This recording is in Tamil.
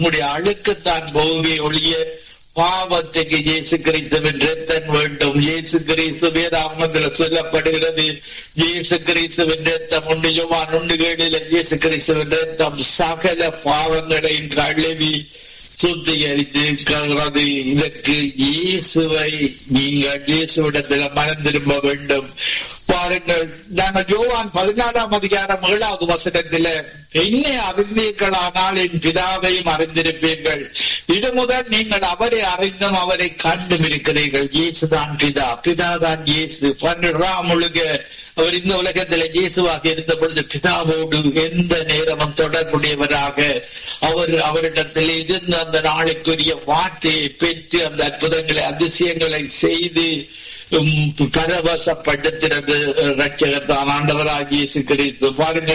உங்களுடைய அழுக்குத்தான் போகவே ஒழிய பாவத்துக்கு இயேசு கிறிஸ்துவின் ரத்தம் வேண்டும் இயேசு கிறிஸ்து வேதாமத்தில் சொல்லப்படுகிறது இயேசு கிறிஸ்துவின் ரத்தம் உண்டு யோவான் உண்டுகளில் இயேசு கிறிஸ்துவின் ரத்தம் சகல பாவங்களையும் கழுவி சுத்திகரித்து இதற்கு இயேசுவை நீங்கள் இயேசுவிடத்தில் மனம் திரும்ப வேண்டும் பாருங்கள் நாங்கள் யோவான் பதினாலாம் அதிகாரம் ஏழாவது வசனத்தில என்னை அறிந்தீர்களானால் என் பிதாவையும் அறிந்திருப்பீர்கள் இது முதல் நீங்கள் அவரை அறிந்தும் அவரை கண்டும் இருக்கிறீர்கள் இயேசுதான் பிதா பிதாதான் இயேசு பன்னிராம் முழுக அவர் இந்த உலகத்தில் இயேசுவாக இருந்த பொழுது பிதாவோடு எந்த நேரமும் தொடர்புடையவராக அவர் அவரிடத்தில் இருந்து அந்த நாளைக்குரிய வார்த்தையை பெற்று அந்த அற்புதங்களை அதிசயங்களை செய்து பரவசப்படுத்துறது ரட்சகத்தான் ஆண்டவராகிய இயேசு கிறிஸ்து பாருங்கள்